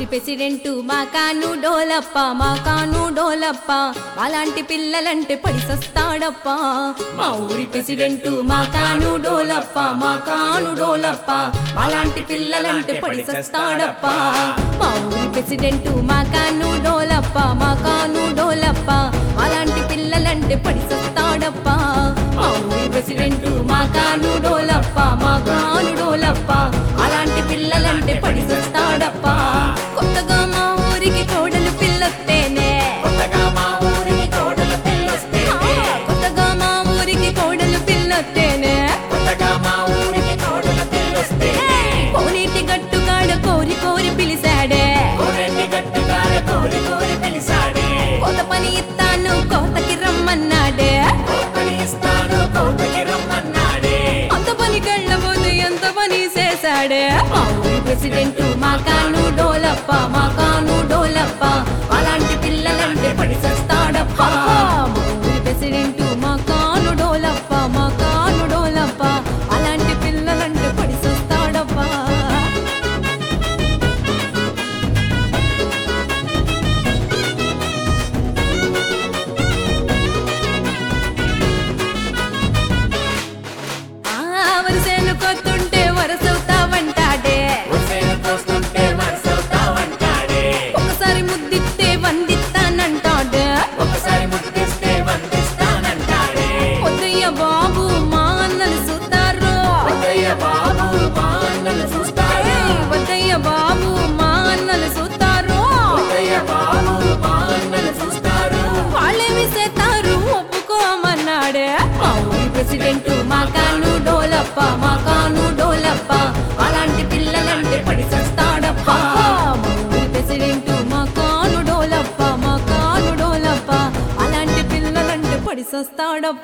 president మా కాను డోలప్ప మా కాను డోలప్ప అలాంటి పిల్లలంటే పడిసొస్తాడప్ప మా ఊరి ప్రెసిడెంట్ మా కాను డోలప్ప మా కాను డోలప్ప అలాంటి పిల్లలంటే పడిసొస్తాడప్ప మా ఊరి ప్రెసిడెంట్ మా కాను డోలప్ప మా కాను డోలప్ప అలాంటి పిల్లలంటే పడిసొస్తాడప్ప మా ఊరి ప్రెసిడెంట్ మా కాను డోలప్ప మా కాను డోలప్ప అలాంటి పిల్లలంటే పడిసొస్తాడప్ప కొత్తగా మా ఊరికి కోడలు పిల్లొస్తేనే కొత్తగా మా ఊరికి కోడలు పిల్లొస్తే కొత్తగా మా ఊరికి కోడలు పిల్లొస్తేనే కొత్తగా మా ఊరికి కోడలు పిల్లొస్తే కోనేటి గట్టుగాడ కోరి కోరి పిలిచాడే కోరెండి గట్టుగాల కోరి కోరి పిలిచాడే కొత్త పని ఇస్తాను కోతకి రమ్మన్నాడే కోతని ఇస్తాను కోతకి రమ్మన్నాడే అంత పని కళ్ళబోదు ఎంత పని చేశాడే మా ఊరి ప్రెసిడెంట్ మా కాను డోలప్ప మా కాను డోలప్ప అలాంటి పిల్లలంటే పడి చేస్తాడప్ప మా ఊరి ప్రెసిడెంట్ మా కాను డోలప్ప మా కాను డోలప్ప అలాంటి పిల్లలంటే పడి చేస్తాడప్ప ఆ వరసేను కొత్తుంటే వరసవుతావంటాడే హుసేన్ పోస్తుంటే మనసవుతావంటాడే ఒకసారి ముద్దిస్తే వందిస్తానంటాడే ఒకసారి ముద్దిస్తే వందిస్తానంటాడే వద్దయ్య బాబు మా అన్నలు చూస్తారు ఉదయ బాబు మా అన్నలు చూస్తాడు వద్దయ్య బాబు మా అన్నలు చూస్తారు ఉదయ బాబు మా అన్నలు చూస్తారు వాళ్ళేమి చేస్తారు ఒప్పుకోమన్నాడే మా ఊరి ప్రెసిడెంట్ మా కాను డోలప్ప మా కాను డోలప్ప అలాంటి పిల్లలంటే పడి చేస్తాడప్ప మా ఊరి ప్రెసిడెంట్ మా కాను డోలప్ప మా కాను డోలప్ప అలాంటి పిల్లలంటే పడి చేస్తాడప్ప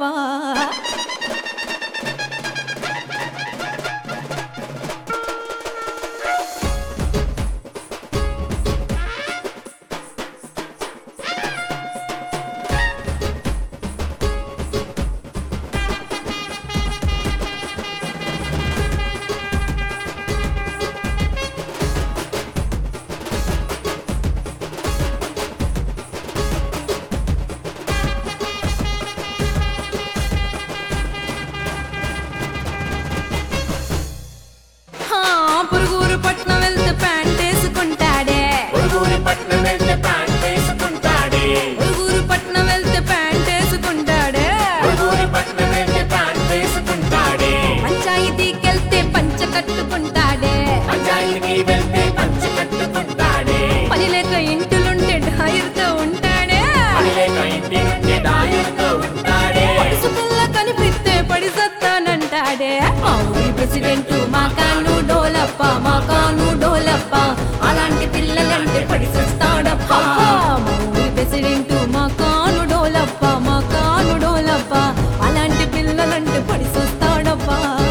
హా, పురుగురు పట్నం వెళ్తే ప్యాంట్ వేసుకుంటాడే ఉరుగురి పట్నం వెళ్తే ప్యాంట్ వేసుకుంటాడే పురుగురు పట్నం వెళ్తే ప్యాంట్ వేసుకుంటాడే ఉరుగురి పట్నం వెళ్తే ప్యాంట్ వేసుకుంటాడే పంచాయతీకెళ్తే పంచ కట్టుకుంటాడే పంచాయతీకి వెళ్తే పంచి కట్టుకుంటాడే పని లేక ఇంటిలుంటే డాయర్తో ఉంటాడే పని లేక ఇంటి నుండి డాయర్తో ఉంటాడే పడుసు పిల్ల కనిపిస్తే పడి సత్తానంటాడే మా ఊరి ప్రెసిడెంట్ మా కాను డోలప్ప మా కాను డోలప్ప అలాంటి పిల్లలంటే పడి సస్తాడప్ప మా ఊరి ప్రెసిడెంట్ మా కాను డోలప్ప మా కాను డోలప్ప అలాంటి పిల్లలంటే పడి సస్తాడప్ప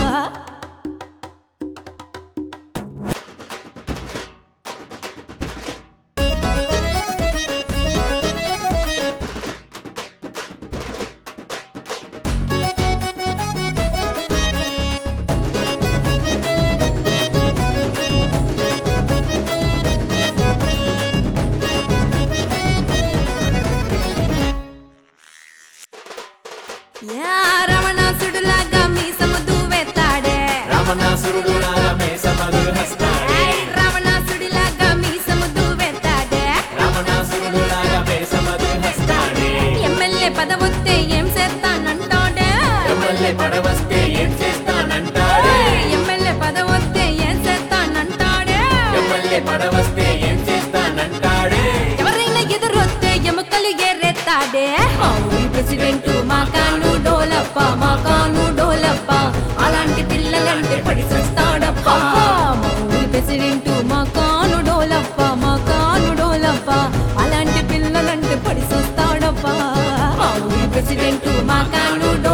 యా రమణాసుడులాగా మీసము దువ్వెత్తాడే రామనాసురుడు రామేశమగు హస్తాడే ఏయ్, రావణాసుడిలాగా మీసము దువ్వెత్తాడే రామనాసురుడు రామేశమగు హస్తాడే ఎమ్మెల్యే పదవొత్తే ఏం చేస్తానంటాడే ఎమ్మెల్యే పడవస్తే ఏం చేస్తానంటాడే ఎమ్మెల్యే పదవొత్తే ఏం చేస్తానంటాడే ఎమ్మెల్యే పడవస్తే ఏం చేస్తానంటాడే ఎవరైనా ఎదురొత్తే ఎముకలు ఎర్రెత్తాడే మా ఊరి ప్రెసిడెంట్ మా కాను డోలప్ప మా కాను డోలప్ప అలాంటి పిల్లలంటే పడి చేస్తాడప్ప మా ఊరి ప్రెసిడెంట్ మా కాను డోలప్ప మా కాను డోలప్ప అలాంటి పిల్లలంటే పడి చేస్తాడప్ప మా ఊరి ప్రెసిడెంట్ మా కాను